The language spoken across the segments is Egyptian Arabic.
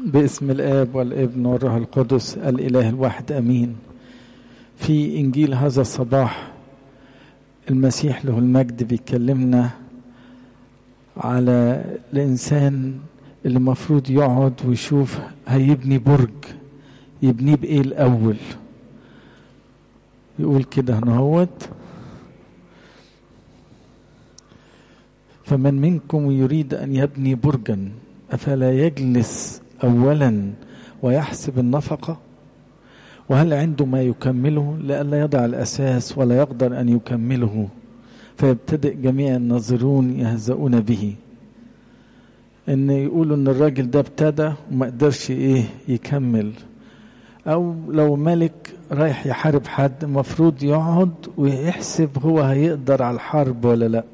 باسم الآب والابن والروح القدس الإله الواحد أمين في إنجيل هذا الصباح المسيح له المجد بيكلمنا على الإنسان اللي المفروض يقعد ويشوف هيبني برج يبنيه بإيه الأول يقول كده هنهوت فمن منكم يريد أن يبني برجا أفلا يجلس أولا ويحسب النفقة وهل عنده ما يكمله لئلا يضع الأساس ولا يقدر أن يكمله فيبتدئ جميع الناظرون يهزؤون به ان يقولوا ان الراجل ده ابتدى وما قدرش ايه يكمل او لو ملك رايح يحارب حد المفروض يقعد ويحسب هو هيقدر على الحرب ولا لا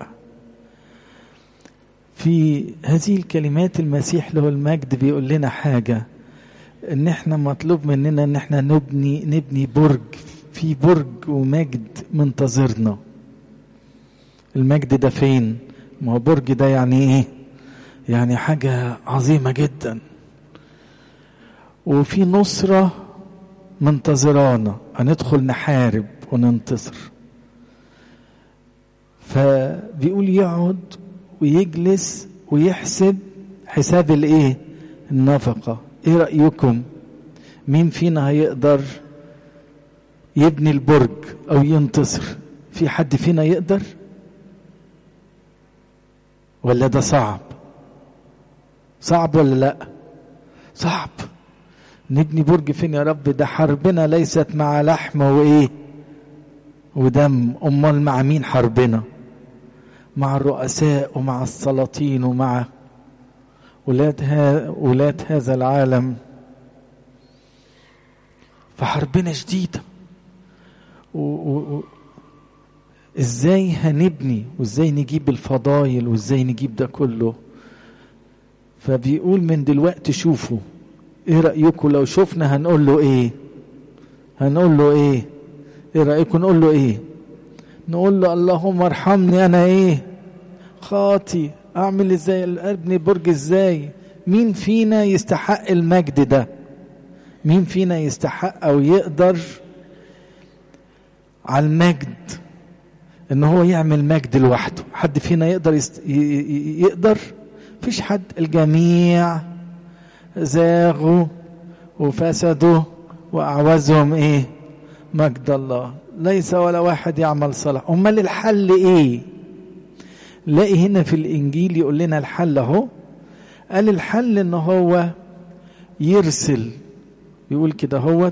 في هذه الكلمات المسيح له المجد بيقول لنا حاجة ان احنا مطلوب مننا ان احنا نبني نبني برج في برج ومجد منتظرنا المجد ده فين ما هو برج ده يعني ايه يعني حاجة عظيمة جدا وفي نصرة منتظرانا هندخل نحارب وننتصر فبيقول يقعد ويجلس ويحسب حساب الايه النفقة ايه رأيكم مين فينا هيقدر يبني البرج او ينتصر في حد فينا يقدر ولا ده صعب صعب ولا لا صعب نبني برج فين يا رب ده حربنا ليست مع لحم وايه ودم امال مع مين حربنا مع الرؤساء ومع السلاطين ومع ولاد, ها ولاد هذا العالم فحربنا شديدة و... و... ازاي هنبني وازاي نجيب الفضايل وازاي نجيب ده كله فبيقول من دلوقتي شوفوا ايه رأيكم لو شفنا هنقول له ايه هنقول له ايه ايه رأيكم نقول له ايه نقول له اللهم ارحمني انا ايه خاطي اعمل ازاي ابني برج ازاي مين فينا يستحق المجد ده مين فينا يستحق او يقدر على المجد ان هو يعمل مجد لوحده حد فينا يقدر يست... ي... يقدر فيش حد الجميع زاغوا وفسدوا واعوزهم ايه مجد الله ليس ولا واحد يعمل صلاح امال الحل ايه لاقي هنا في الانجيل يقول لنا الحل اهو قال الحل ان هو يرسل يقول كده هو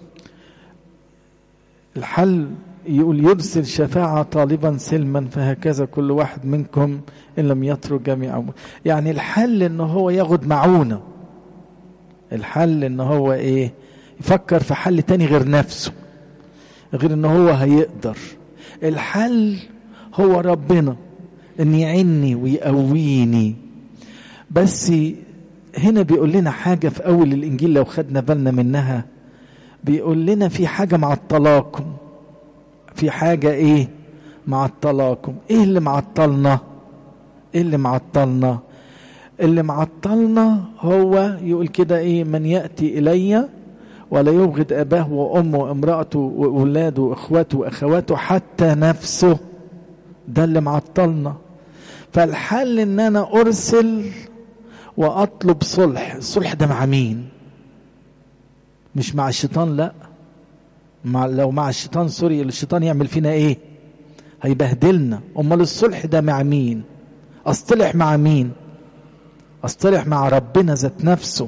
الحل يقول يرسل شفاعة طالبا سلما فهكذا كل واحد منكم إن لم يترك جميعا يعني الحل إن هو ياخد معونة الحل إن هو إيه يفكر في حل تاني غير نفسه غير إن هو هيقدر الحل هو ربنا إن يعيني ويقويني بس هنا بيقول لنا حاجة في أول الإنجيل لو خدنا بالنا منها بيقول لنا في حاجة معطلاكم في حاجة ايه معطلاكم ايه اللي معطلنا ايه اللي معطلنا اللي معطلنا هو يقول كده ايه من يأتي الي ولا يبغض اباه وامه وامرأته واولاده واخواته واخواته حتى نفسه ده اللي معطلنا فالحل ان انا ارسل واطلب صلح الصلح ده مع مين مش مع الشيطان لا مع لو مع الشيطان سوري الشيطان يعمل فينا ايه هيبهدلنا امال الصلح ده مع مين اصطلح مع مين اصطلح مع ربنا ذات نفسه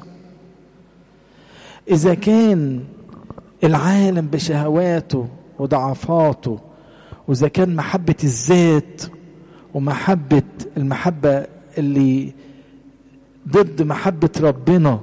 اذا كان العالم بشهواته وضعفاته واذا كان محبة الذات ومحبة المحبة اللي ضد محبة ربنا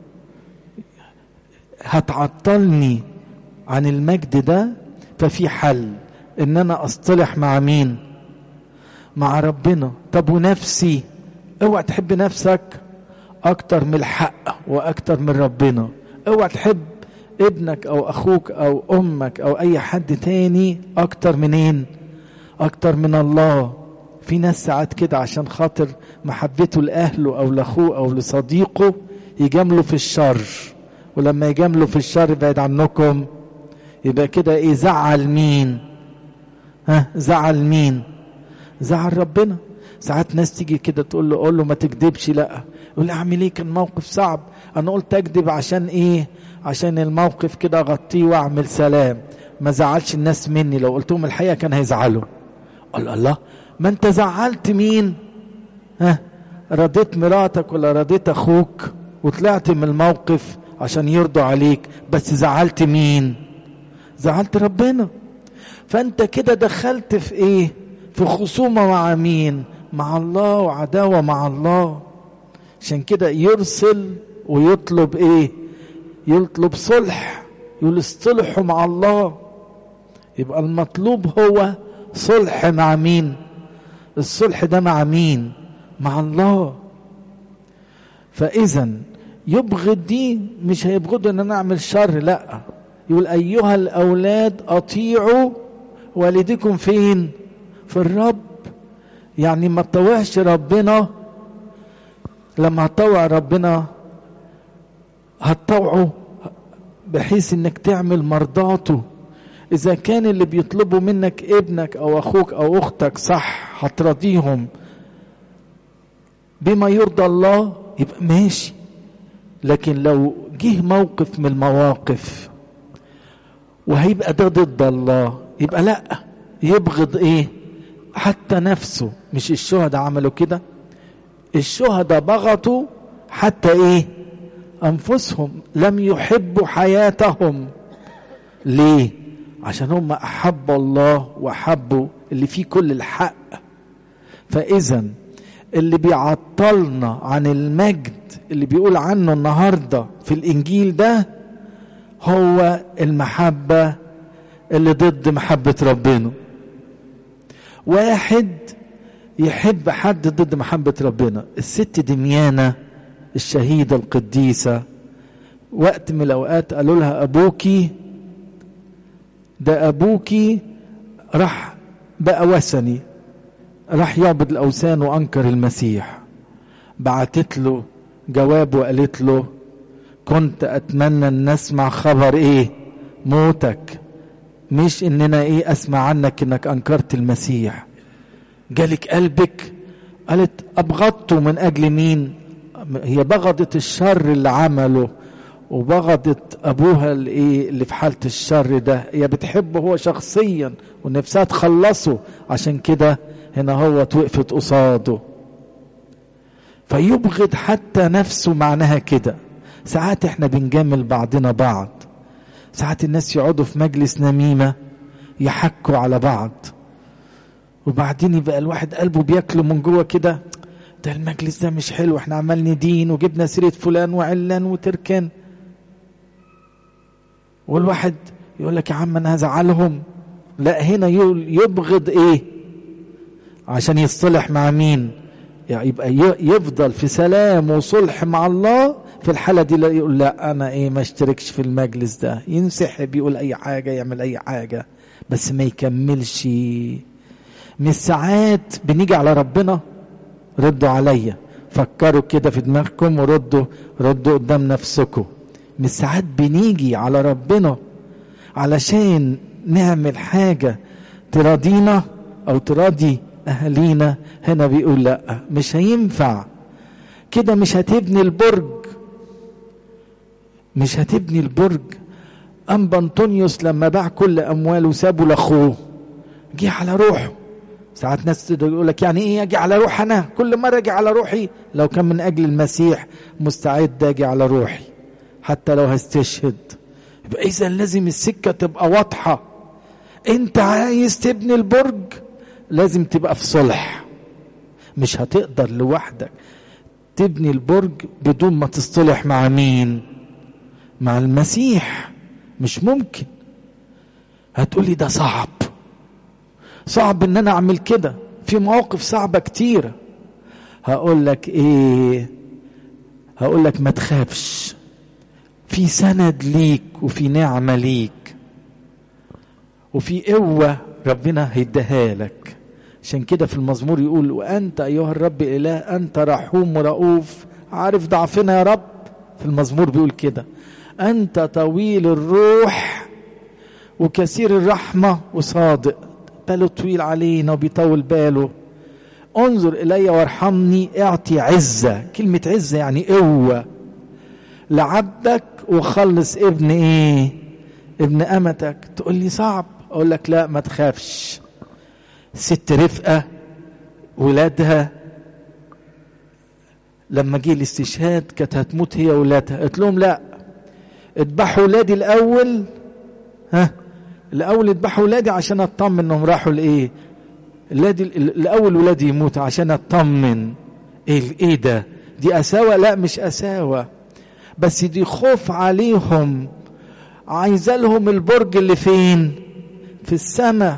هتعطلني عن المجد ده ففي حل ان انا اصطلح مع مين مع ربنا طب ونفسي اوعى تحب نفسك اكتر من الحق واكتر من ربنا اوعى تحب ابنك او اخوك او امك او اي حد تاني اكتر منين اكتر من الله في ناس ساعات كده عشان خاطر محبته لاهله او لاخوه او لصديقه يجاملوا في الشر ولما يجاملوا في الشر بعد عنكم يبقى كده ايه زعل مين ها زعل مين زعل ربنا ساعات ناس تيجي كده تقول له قول له ما تكذبش لا يقول لي اعمل ايه كان موقف صعب انا قلت اكذب عشان ايه عشان الموقف كده اغطيه واعمل سلام ما زعلش الناس مني لو قلت لهم الحقيقه كان هيزعلوا قال الله ما انت زعلت مين ها رضيت مراتك ولا رضيت اخوك وطلعت من الموقف عشان يرضوا عليك بس زعلت مين زعلت ربنا فانت كده دخلت في ايه في خصومة مع مين مع الله وعداوة مع الله عشان كده يرسل ويطلب ايه يطلب صلح يقول اصطلحوا مع الله يبقى المطلوب هو صلح مع مين الصلح ده مع مين مع الله فاذا يبغض دي مش هيبغض ان انا اعمل شر لا يقول ايها الاولاد اطيعوا والدكم فين في الرب يعني ما تطوعش ربنا لما هتطوع ربنا هتطوعه بحيث انك تعمل مرضاته اذا كان اللي بيطلبوا منك ابنك او اخوك او اختك صح هترضيهم بما يرضى الله يبقى ماشي لكن لو جه موقف من المواقف وهيبقى ده ضد الله يبقى لا يبغض ايه حتى نفسه مش الشهداء عملوا كده الشهداء بغضوا حتى ايه انفسهم لم يحبوا حياتهم ليه عشان هم احبوا الله واحبوا اللي فيه كل الحق فاذا اللي بيعطلنا عن المجد اللي بيقول عنه النهارده في الانجيل ده هو المحبه اللي ضد محبه ربنا واحد يحب حد ضد محبه ربنا الست دميانه الشهيده القديسه وقت من الاوقات قالوا لها ابوكي ده ابوكي راح بقى وثني راح يعبد الاوثان وانكر المسيح بعتت له جواب وقالت له كنت اتمنى ان اسمع خبر ايه موتك مش اننا ايه اسمع عنك انك انكرت المسيح جالك قلبك قالت ابغضته من اجل مين هي بغضت الشر اللي عمله وبغضت ابوها اللي ايه اللي في حاله الشر ده هي بتحبه هو شخصيا ونفسها تخلصه عشان كده هنا هو وقفت قصاده فيبغض حتى نفسه معناها كده ساعات احنا بنجامل بعضنا بعض ساعات الناس يقعدوا في مجلس نميمة يحكوا على بعض وبعدين يبقى الواحد قلبه بياكله من جوه كده ده المجلس ده مش حلو احنا عمال ندين وجبنا سيرة فلان وعلان وتركان والواحد يقول لك يا عم انا هزعلهم لا هنا يبغض ايه عشان يصطلح مع مين يعني يبقى يفضل في سلام وصلح مع الله في الحالة دي لا يقول لا أنا إيه ما اشتركش في المجلس ده ينسحب يقول أي حاجة يعمل أي حاجة بس ما يكملش مش ساعات بنيجي على ربنا ردوا عليا فكروا كده في دماغكم وردوا ردوا قدام نفسكم مش ساعات بنيجي على ربنا علشان نعمل حاجة تراضينا أو تراضي أهالينا هنا بيقول لا مش هينفع كده مش هتبني البرج مش هتبني البرج أنبا أنطونيوس لما باع كل أمواله وسابه لأخوه جه على روحه ساعات ناس يقول لك يعني ايه اجي على روح انا كل مره اجي على روحي لو كان من اجل المسيح مستعد اجي على روحي حتى لو هستشهد يبقى اذا لازم السكه تبقى واضحه انت عايز تبني البرج لازم تبقى في صلح مش هتقدر لوحدك تبني البرج بدون ما تصطلح مع مين مع المسيح مش ممكن هتقولي ده صعب صعب ان انا اعمل كده في مواقف صعبه كتيره هقول لك ايه هقول لك ما تخافش في سند ليك وفي نعمه ليك وفي قوه ربنا هيديها لك عشان كده في المزمور يقول وانت ايها الرب اله انت رحوم ورؤوف عارف ضعفنا يا رب في المزمور بيقول كده انت طويل الروح وكثير الرحمه وصادق باله طويل علينا وبيطول باله انظر الي وارحمني اعطي عزه كلمه عزه يعني قوه لعبدك وخلص ابن ايه ابن امتك تقول لي صعب اقول لك لا ما تخافش ست رفقه ولادها لما جه الاستشهاد كانت هتموت هي ولادها قلت لهم لا اذبحوا ولادي الاول ها الاول اذبحوا ولادي عشان اطمن انهم راحوا لايه الولادي الاول ولادي يموت عشان اطمن ايه ايه ده دي اساوه لا مش اساوه بس دي خوف عليهم عايزه لهم البرج اللي فين في السماء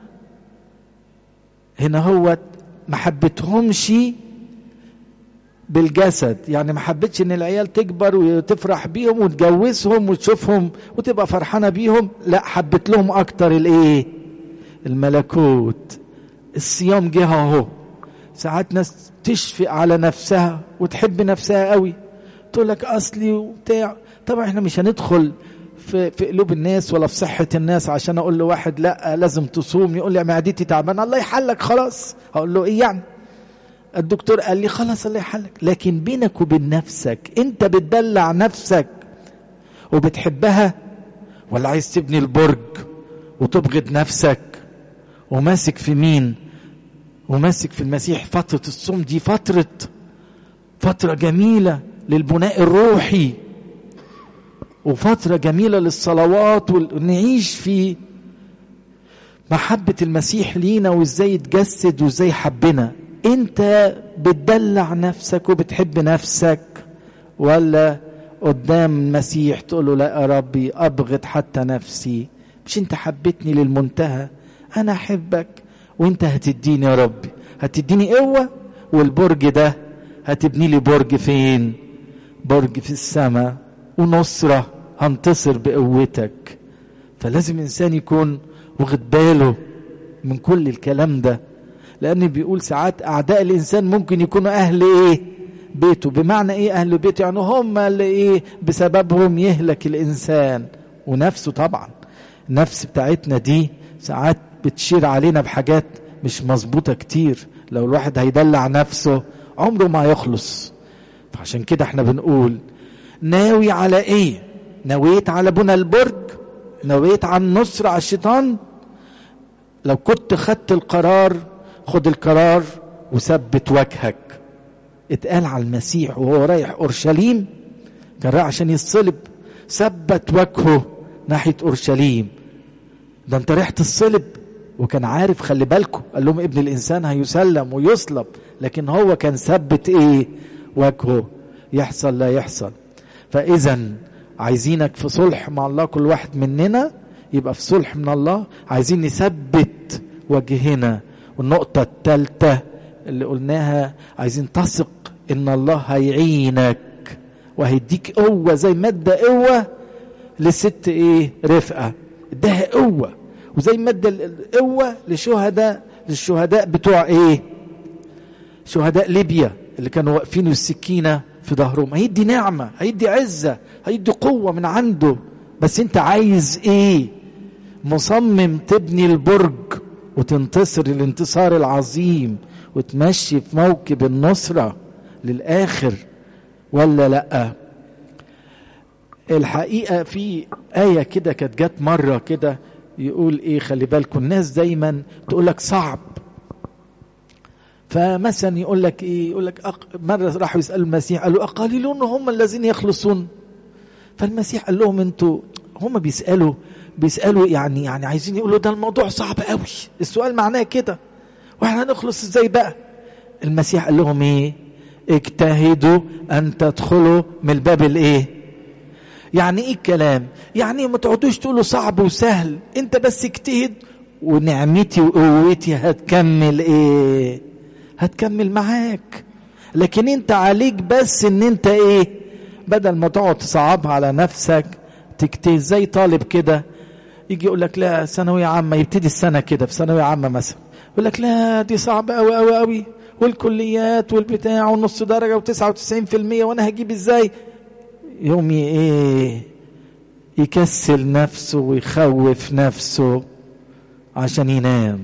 هنا هو ما حبتهمش بالجسد يعني ما حبتش ان العيال تكبر وتفرح بيهم وتجوزهم وتشوفهم وتبقى فرحانه بيهم لا حبت لهم اكتر الايه الملكوت الصيام جه اهو ساعات ناس تشفق على نفسها وتحب نفسها قوي تقول لك اصلي وبتاع طبعا احنا مش هندخل في في قلوب الناس ولا في صحه الناس عشان اقول لواحد لا لازم تصوم يقول لي معدتي تعبانه الله يحلك خلاص هقول له ايه يعني الدكتور قال لي خلاص الله يحلك لكن بينك وبين نفسك انت بتدلع نفسك وبتحبها ولا عايز تبني البرج وتبغض نفسك وماسك في مين وماسك في المسيح فترة الصوم دي فترة فترة جميلة للبناء الروحي وفترة جميلة للصلوات ونعيش في محبة المسيح لينا وازاي يتجسد وازاي حبنا انت بتدلع نفسك وبتحب نفسك ولا قدام المسيح تقول له لا يا ربي ابغض حتى نفسي مش انت حبتني للمنتهى انا احبك وانت هتديني يا ربي هتديني قوه والبرج ده هتبني لي برج فين برج في السماء ونصره هنتصر بقوتك فلازم انسان يكون واخد باله من كل الكلام ده لان بيقول ساعات اعداء الانسان ممكن يكونوا اهل ايه بيته بمعنى ايه اهل بيته يعني هم اللي ايه بسببهم يهلك الانسان ونفسه طبعا النفس بتاعتنا دي ساعات بتشير علينا بحاجات مش مظبوطه كتير لو الواحد هيدلع نفسه عمره ما يخلص فعشان كده احنا بنقول ناوي على ايه نويت على بنى البرج نويت على النصر على الشيطان لو كنت خدت القرار خد القرار وثبت وجهك اتقال على المسيح وهو رايح اورشليم كان رايح عشان يصلب ثبت وجهه ناحيه اورشليم ده انت ريحه الصلب وكان عارف خلي بالكم قال لهم ابن الانسان هيسلم ويصلب لكن هو كان ثبت ايه وجهه يحصل لا يحصل فاذا عايزينك في صلح مع الله كل واحد مننا يبقى في صلح من الله عايزين نثبت وجهنا والنقطة الثالثة اللي قلناها عايزين تثق ان الله هيعينك وهيديك قوة زي ما ادى قوة لست ايه رفقة اداها قوة وزي ما ادى القوة لشهداء للشهداء بتوع ايه شهداء ليبيا اللي كانوا واقفين السكينة في ظهرهم هيدي نعمة هيدي عزة هيدي قوة من عنده بس انت عايز ايه مصمم تبني البرج وتنتصر الانتصار العظيم وتمشي في موكب النصرة للآخر ولا لأ الحقيقة في آية كده كانت جت مرة كده يقول ايه خلي بالكم الناس دايما تقول لك صعب فمثلا يقول لك ايه يقول لك أق... مره راحوا يسالوا المسيح قالوا اقليلون هم الذين يخلصون فالمسيح قال لهم انتوا هم بيسالوا بيسالوا يعني يعني عايزين يقولوا ده الموضوع صعب قوي السؤال معناه كده واحنا هنخلص ازاي بقى المسيح قال لهم ايه اجتهدوا ان تدخلوا من الباب الايه يعني ايه الكلام يعني ما تقعدوش تقولوا صعب وسهل انت بس اجتهد ونعمتي وقوتي هتكمل ايه هتكمل معاك لكن انت عليك بس ان انت ايه بدل ما تقعد تصعبها على نفسك تجتهد زي طالب كده يجي يقول لك لا ثانويه عامه يبتدي السنه كده في ثانويه عامه مثلا يقول لك لا دي صعبه قوي قوي قوي والكليات والبتاع ونص درجه و99% وانا هجيب ازاي يوم ايه يكسل نفسه ويخوف نفسه عشان ينام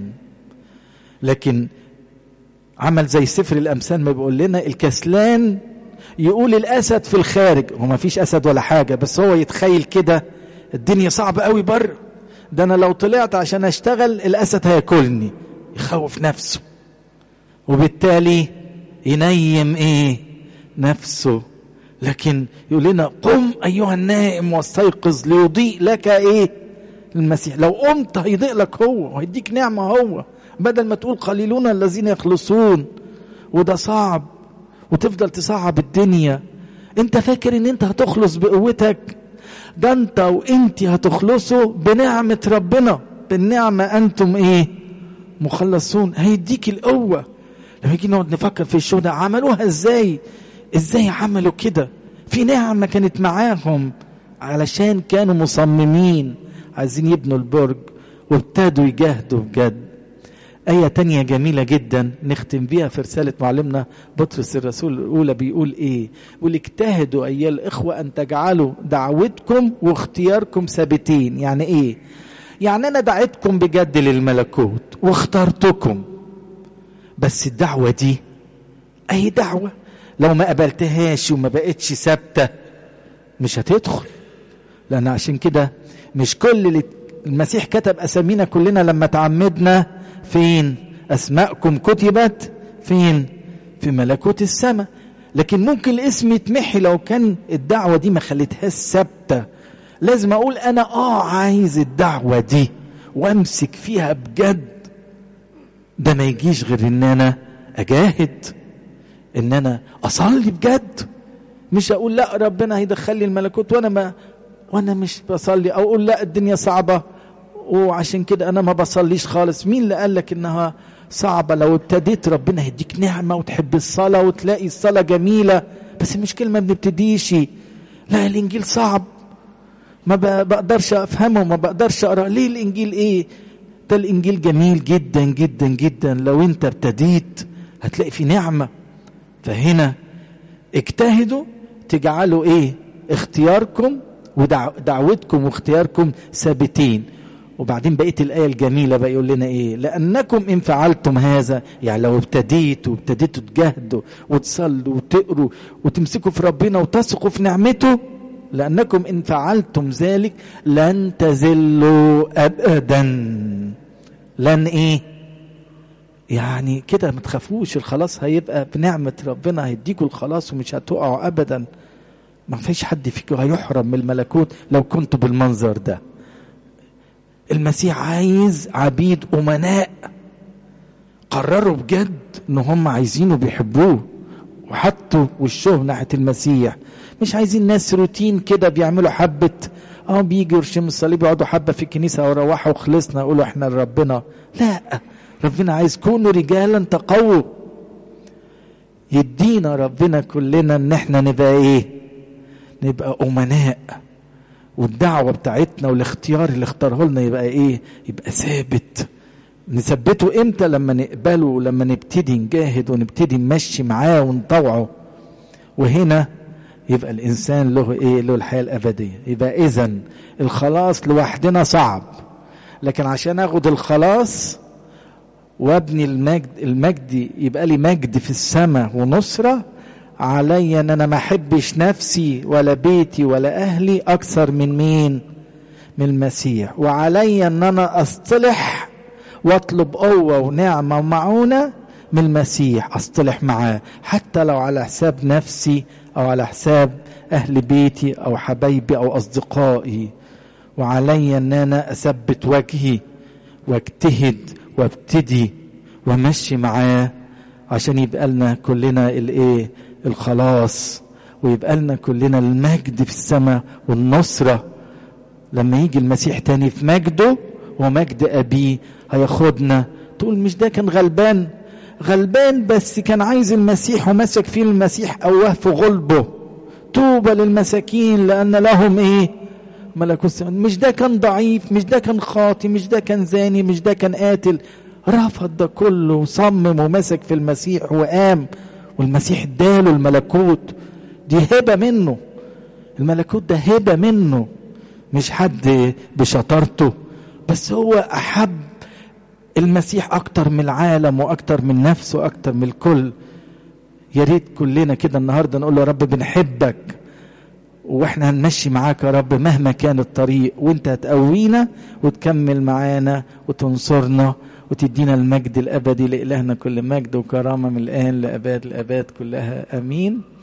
لكن عمل زي سفر الامثال ما بيقول لنا الكسلان يقول الاسد في الخارج هو ما فيش اسد ولا حاجه بس هو يتخيل كده الدنيا صعبه قوي بره ده انا لو طلعت عشان اشتغل الاسد هياكلني يخوف نفسه وبالتالي ينيم ايه نفسه لكن يقول لنا قم ايها النائم واستيقظ ليضيء لك ايه المسيح لو قمت هيضيء لك هو وهيديك نعمه هو بدل ما تقول قليلون الذين يخلصون وده صعب وتفضل تصعب الدنيا انت فاكر ان انت هتخلص بقوتك ده انت وانت هتخلصوا بنعمة ربنا بالنعمة انتم ايه مخلصون هيديك القوة لما يجي نقعد نفكر في الشهداء عملوها ازاي ازاي عملوا كده في نعمة كانت معاهم علشان كانوا مصممين عايزين يبنوا البرج وابتدوا يجاهدوا بجد آية تانية جميلة جدا نختم بيها في رسالة معلمنا بطرس الرسول الأولى بيقول إيه؟ بيقول اجتهدوا أيها الإخوة أن تجعلوا دعوتكم واختياركم ثابتين، يعني إيه؟ يعني أنا دعيتكم بجد للملكوت واخترتكم بس الدعوة دي أي دعوة لو ما قبلتهاش وما بقتش ثابتة مش هتدخل لأن عشان كده مش كل اللي المسيح كتب أسامينا كلنا لما تعمدنا فين أسماءكم كتبت فين في ملكوت السماء لكن ممكن الاسم يتمحي لو كان الدعوة دي ما خليتهاش ثابتة لازم أقول أنا آه عايز الدعوة دي وأمسك فيها بجد ده ما يجيش غير إن أنا أجاهد إن أنا أصلي بجد مش أقول لا ربنا هيدخل لي الملكوت وأنا ما وأنا مش بصلي أو أقول لا الدنيا صعبة وعشان كده انا ما بصليش خالص مين اللي قال لك انها صعبه لو ابتديت ربنا هيديك نعمه وتحب الصلاه وتلاقي الصلاه جميله بس المشكله ما بنبتديش لا الانجيل صعب ما بقدرش افهمه ما بقدرش اقرا ليه الانجيل ايه ده الانجيل جميل جدا جدا جدا لو انت ابتديت هتلاقي في نعمه فهنا اجتهدوا تجعلوا ايه اختياركم ودعوتكم واختياركم ثابتين وبعدين بقيت الآية الجميلة بقى يقول لنا إيه لأنكم إن فعلتم هذا يعني لو ابتديتوا وابتديتوا تجاهدوا وتصلوا وتقروا وتمسكوا في ربنا وتثقوا في نعمته لأنكم إن فعلتم ذلك لن تزلوا أبدا لن إيه يعني كده ما تخافوش الخلاص هيبقى بنعمة ربنا هيديكوا الخلاص ومش هتقعوا أبدا ما فيش حد فيكم هيحرم من الملكوت لو كنتوا بالمنظر ده المسيح عايز عبيد أمناء قرروا بجد ان هم عايزينه بيحبوه وحطوا وشهم ناحيه المسيح مش عايزين ناس روتين كده بيعملوا حبه اه بيجي يرشم الصليب يقعدوا حبه في الكنيسه ويروحوا وخلصنا يقولوا احنا لربنا لا ربنا عايز كونوا رجالا تقووا يدينا ربنا كلنا ان احنا نبقى ايه نبقى امناء والدعوة بتاعتنا والاختيار اللي اختاره لنا يبقى ايه يبقى ثابت نثبته امتى لما نقبله ولما نبتدي نجاهد ونبتدي نمشي معاه ونطوعه وهنا يبقى الانسان له ايه له الحياه الابديه يبقى اذا الخلاص لوحدنا صعب لكن عشان اخد الخلاص وابني المجد المجد يبقى لي مجد في السماء ونصره علي ان انا ما احبش نفسي ولا بيتي ولا اهلي اكثر من مين من المسيح وعلي ان انا اصطلح واطلب قوه ونعمه ومعونه من المسيح اصطلح معاه حتى لو على حساب نفسي او على حساب اهل بيتي او حبايبي او اصدقائي وعلي ان انا اثبت وجهي واجتهد وابتدي وامشي معاه عشان يبقى لنا كلنا الايه الخلاص ويبقى لنا كلنا المجد في السماء والنصرة لما يجي المسيح تاني في مجده ومجد أبيه هياخدنا تقول مش ده كان غلبان غلبان بس كان عايز المسيح ومسك فيه المسيح أواه في غلبه طوبى للمساكين لأن لهم إيه ملكوت السماء مش ده كان ضعيف مش ده كان خاطي مش ده كان زاني مش ده كان قاتل رفض ده كله وصمم ومسك في المسيح وقام والمسيح اداله الملكوت دي هبه منه الملكوت ده هبة منه مش حد بشطارته بس هو أحب المسيح أكتر من العالم وأكتر من نفسه وأكتر من الكل يا ريت كلنا كده النهارده نقول له يا رب بنحبك واحنا هنمشي معاك يا رب مهما كان الطريق وانت هتقوينا وتكمل معانا وتنصرنا وتدينا المجد الابدي لالهنا كل مجد وكرامه من الان لاباد الاباد كلها امين